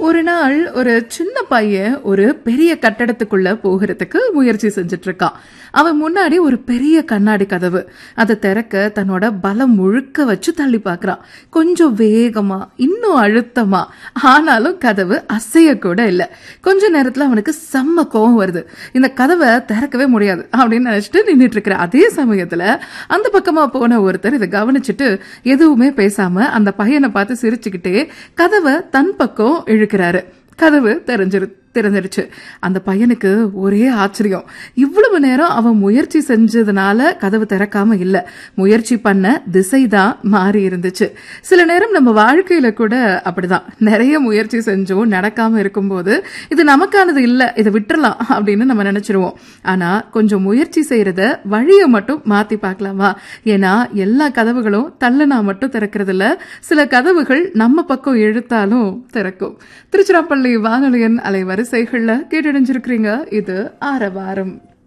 ஒரு நாள் ஒரு சின்ன பையன் ஒரு பெரிய கட்டடத்துக்குள்ள போகிறதுக்கு முயற்சி செஞ்சுட்டு இருக்கான் அவன் முன்னாடி ஒரு பெரிய கண்ணாடி கதவு அதை திறக்க தன்னோட பலம் முழுக்க வச்சு தள்ளி பார்க்கறான் கொஞ்சம் வேகமா இன்னும் அழுத்தமா ஆனாலும் கதவு அசைய கூட இல்ல கொஞ்ச நேரத்துல அவனுக்கு செம்ம கோவம் வருது இந்த கதவை திறக்கவே முடியாது அப்படின்னு நினைச்சிட்டு நின்னுட்டு இருக்கிற அதே சமயத்துல அந்த பக்கமா போன ஒருத்தர் இதை கவனிச்சுட்டு எதுவுமே பேசாம அந்த பையனை பார்த்து சிரிச்சுக்கிட்டே கதவை தன் பக்கம் இழுக்கிறாரு கதவு தெரிஞ்சிரு திறந்துடுச்சு அந்த பையனுக்கு ஒரே ஆச்சரியம் இவ்வளவு நேரம் அவன் முயற்சி செஞ்சதுனால கதவு திறக்காம இல்ல முயற்சி பண்ண திசைதான் மாறி இருந்துச்சு சில நேரம் நம்ம வாழ்க்கையில கூட அப்படிதான் நிறைய முயற்சி செஞ்சோம் நடக்காம இருக்கும்போது இது நமக்கானது இல்ல இதை விட்டுறலாம் அப்படின்னு நம்ம நினைச்சிருவோம் ஆனா கொஞ்சம் முயற்சி செய்யறத வழியை மட்டும் மாத்தி பார்க்கலாமா ஏன்னா எல்லா கதவுகளும் தள்ளுனா மட்டும் திறக்கிறது இல்ல சில கதவுகள் நம்ம பக்கம் இழுத்தாலும் திறக்கும் திருச்சிராப்பள்ளி வானொலியன் அலைவரிசைகள்ல கேட்டடைஞ்சிருக்கிறீங்க இது ஆரவாரம்